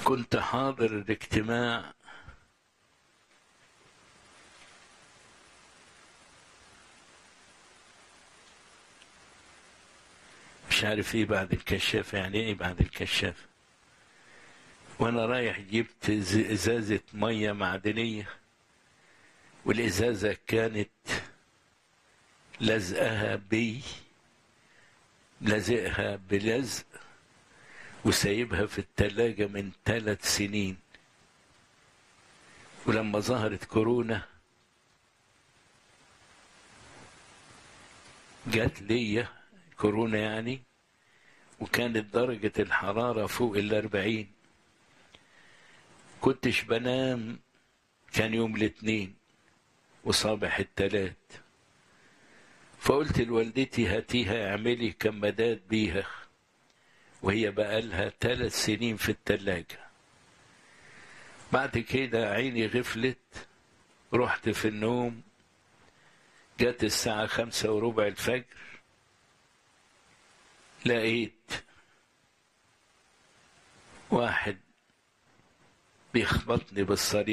كنت حاضر الاجتماع مش عارف ايه بعد الكشاف يعني ايه بعد الكشاف وانا رايح جبت ازازة مية معدنية والازازة كانت لزقها بي لازقها بلزق وسايبها في التلاجة من ثلاث سنين ولما ظهرت كورونا جات ليا كورونا يعني وكانت درجة الحرارة فوق الأربعين كنتش بنام كان يوم الاثنين وصباح التلات فقلت لوالدتي هاتيها اعملي كمادات بيها وهي بقالها ثلاث سنين في التلاجة بعد كده عيني غفلت رحت في النوم جت الساعة خمسة وربع الفجر لقيت واحد بيخبطني بالصليب